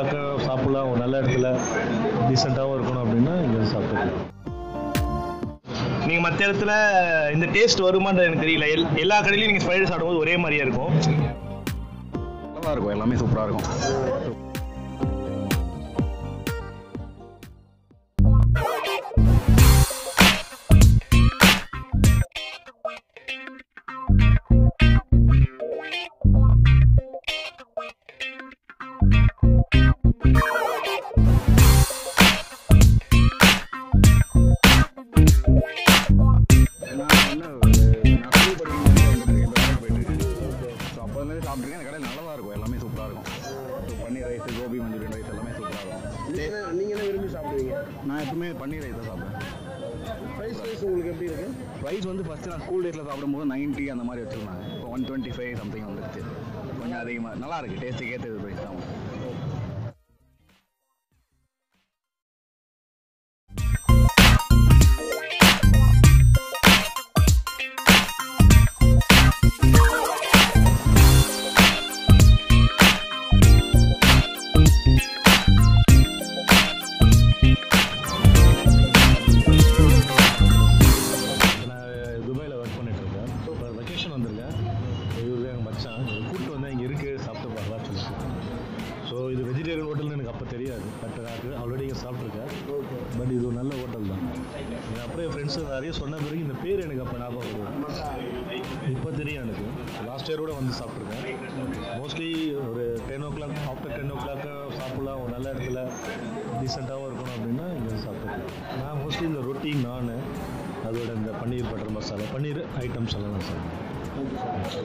பார்க்க சாப்பிடலாம் ஒரு நல்ல இடத்துல டீசெண்டாகவும் இருக்கணும் அப்படின்னா இங்கே வந்து சாப்பிட்டுக்கலாம் நீங்கள் மற்ற இடத்துல இந்த டேஸ்ட் வருமான்றது எனக்கு தெரியல எல் எல்லா கடையிலையும் நீங்கள் ஃப்ரைட் ரைஸ் சாப்பிடும்போது ஒரே மாதிரியா இருக்கும் நல்லா இருக்கும் எல்லாமே சூப்பராக இருக்கும் நான் என்ன ஒரு நான் ஸ்கூல் படிக்கும்போது வந்துட்டு ஸோ அப்போதுலேருந்து சாப்பிட்ருக்கேன் அந்த கடையில் நல்லா தான் இருக்கும் எல்லாமே சூப்பராக இருக்கும் so paneer rice gobi Manchurian rice எல்லாமே சூப்பராக இருக்கும் நீங்கள் என்ன விரும்பி சாப்பிடுவீங்க நான் எப்பவுமே பன்னீர் ரைஸ் தான் சாப்பிடுவேன் ப்ரைஸ் ரைஸ் உங்களுக்கு எப்படி இருக்கு ரைஸ் வந்து ஃபஸ்ட்டு நான் ஸ்கூல் டேஸில் சாப்பிடும்போது நைன்ட்டி அந்த மாதிரி வச்சுருந்தாங்க இப்போ ஒன் டுவெண்ட்டி ஃபைவ் சம்திங் வந்துருச்சு கொஞ்சம் அதிகமாக நல்லா இருக்குது டேஸ்ட்டுக்கு ஏற்றது ப்ரைஸ் தான் நான் துபாயில் ஒர்க் பண்ணிட்டு இருக்கேன் இப்போ வெக்கேஷன் வந்திருக்கேன் இவர் தான் எங்கள் மச்சான் இவர் கூப்பிட்டு வந்தேன் இங்கே இருக்குது சாப்பிட்டு பார்க்கலாம் சொல்லிட்டு ஸோ இது வெஜிடேரியன் ஹோட்டல்னு எனக்கு அப்போ தெரியாது பட் நான் ஆல்ரெடி இங்கே சாப்பிட்ருக்கேன் பட் இது ஒரு நல்ல ஹோட்டல் தான் நான் அப்புறம் என் ஃப்ரெண்ட்ஸு நிறைய சொன்ன பிறகு இந்த பேர் எனக்கு அப்போ ஞாபகம் வரும் இப்போ தெரியும் எனக்கு லாஸ்ட் இயரோட வந்து சாப்பிட்ருக்கேன் மோஸ்ட்லி ஒரு ten o'clock after ten o'clock சாப்பிட்லாம் ஒரு நல்ல இடத்துல டீசெண்டாகவும் இருக்கணும் அப்படின்னா இங்கே வந்து சாப்பிட்டுருக்கேன் நான் மோஸ்ட்லி இந்த ரொட்டி நான் அதோட இந்த பன்னீர் பட்டர் மசாலா பன்னீர் ஐட்டம்ஸ் எல்லாம் நான் சாப்பிடுவேன்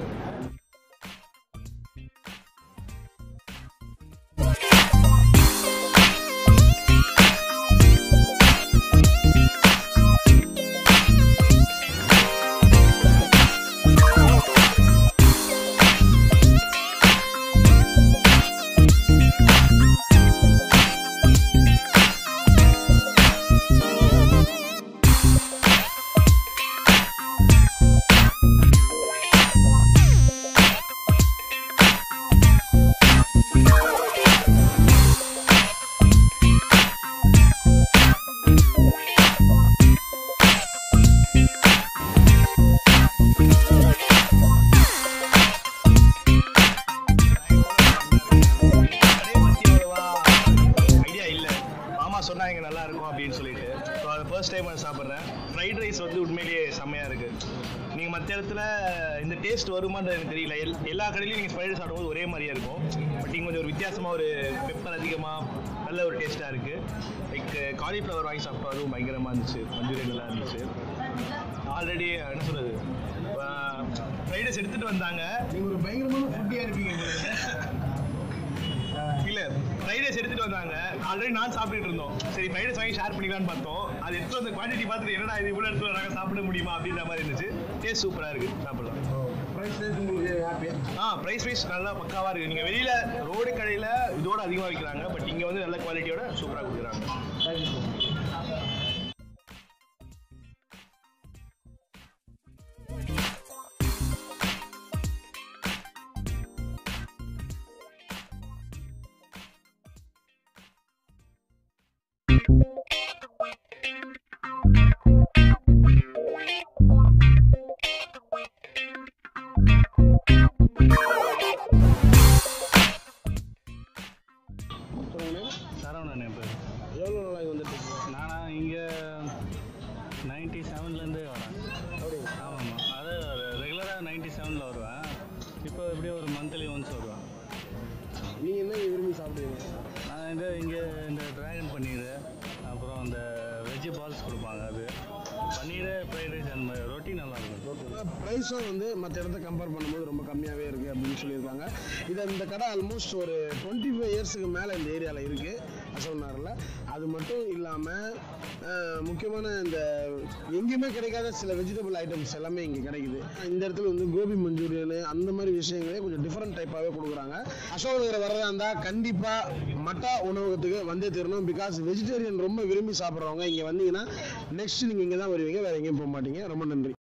ஐடியா இல்லை மாமா சொன்னா இங்கே நல்லா இருக்கும் அப்படின்னு சொல்லிட்டு ஸோ அது ஃபர்ஸ்ட் டைம் நான் சாப்பிட்றேன் ஃப்ரைட் ரைஸ் வந்து உண்மையிலேயே செம்மையாக இருக்கு நீங்கள் மற்ற இடத்துல இந்த டேஸ்ட் வருமான்றது எனக்கு தெரியல எல் எல்லா கடையிலையும் நீங்கள் ஃப்ரைட் ரைஸ் சாப்பிடும்போது ஒரே மாதிரியா இருக்கும் பட் இங்கே கொஞ்சம் ஒரு வித்தியாசமாக ஒரு பெப்பர் அதிகமாக நல்ல ஒரு டேஸ்ட்டாக இருக்குது லைக் காலிஃப்ளவர் வாங்கி சாப்பிட்டோம் அதுவும் பயங்கரமாக இருந்துச்சு மஞ்சூரியன் நல்லா இருந்துச்சு ஆல்ரெடி என்ன சொல்கிறது ஃப்ரைட் ரைஸ் எடுத்துகிட்டு வந்தாங்க நீங்கள் ஒரு பயங்கரமான ஃபுட்டியாக இருப்பீங்க போல இருக்கு. இல்ல ஃப்ரைட் ரைஸ் எடுத்துட்டு வந்தாங்க ஆல்ரெடி நான் சாப்பிட்டுட்டு இருந்தோம் சரி ஃப்ரைட் ரைஸ் வாங்கி ஷேர் பண்ணிக்கலாம்னு பார்த்தோம் அது எடுத்து வந்த குவான்டிட்டி பார்த்துட்டு என்னடா இது இவ்வளோ எடுத்து வராங்க சாப்பிட முடியுமா அப்படின்ற மாதிரி இருந்துச்சு டேஸ்ட் சூப்பரா இருக்கு சாப்பிடலாம் ப்ரைஸ் ரைஸ் உங்களுக்கு ஹாப்பியா ஆ ப்ரைஸ் வைஸ் நல்லா பக்காவா இருக்கு நீங்க வெளியில ரோடு கடையில இதோட அதிகமா விற்கிறாங்க பட் இங்க வந்து நல்ல குவாலிட்டியோட சூப்பரா கொடுக்குறாங்க தேங்க்யூ ஸோ மச் சரவணன் என் பேர் எவ்வளோ நாளாக இங்கே வந்துட்டு இருக்கீங்க? நானா இங்கே நைன்டி செவன்லேருந்தே வரேன் அப்படியா ஆமாம் ஆமாம் அது ரெகுலராக நைன்டி செவனில் வருவேன் இப்போ எப்படியும் ஒரு மந்த்லி ஒன்ஸ் வருவேன் நீங்கள் என்ன விரும்பி சாப்பிடுவீங்க நான் இந்த இங்கே இந்த ட்ராகன் பன்னீர் அப்புறம் அந்த வெஜ்ஜு பால்ஸ் கொடுப்பாங்க அது பன்னீர் ஃப்ரைட் ரைஸ் அந்த மாதிரி ரொட்டி நல்லாயிருக்கும் ப்ரைஸும் வந்து மற்ற இடத்த கம்பேர் பண்ணும்போது ரொம்ப கம்மியாகவே இருக்குது அப்படின்னு சொல்லியிருக்காங்க இதை இந்த கடை ஆல்மோஸ்ட் ஒரு டுவெண்ட்டி ஃபைவ் இயர்ஸுக்கு மேலே இந்த ஏரியாவில் இருக்குது அசோனாரில் அது மட்டும் இல்லாமல் முக்கியமான இந்த எங்கேயுமே கிடைக்காத சில வெஜிடபிள் ஐட்டம்ஸ் எல்லாமே இங்கே கிடைக்குது இந்த இடத்துல வந்து கோபி மஞ்சூரியனு அந்த மாதிரி விஷயங்களே கொஞ்சம் டிஃப்ரெண்ட் டைப்பாகவே கொடுக்குறாங்க அசோக் நகர் வரதா இருந்தால் கண்டிப்பாக மட்டா உணவகத்துக்கு வந்தே தரணும் பிகாஸ் வெஜிடேரியன் ரொம்ப விரும்பி சாப்பிட்றவங்க இங்கே வந்தீங்கன்னா நெக்ஸ்ட் நீங்கள் இங்கே தான் வருவீங்க வேறு எங்கேயும் போக மாட்டீங்க ரொம்ப நன்றி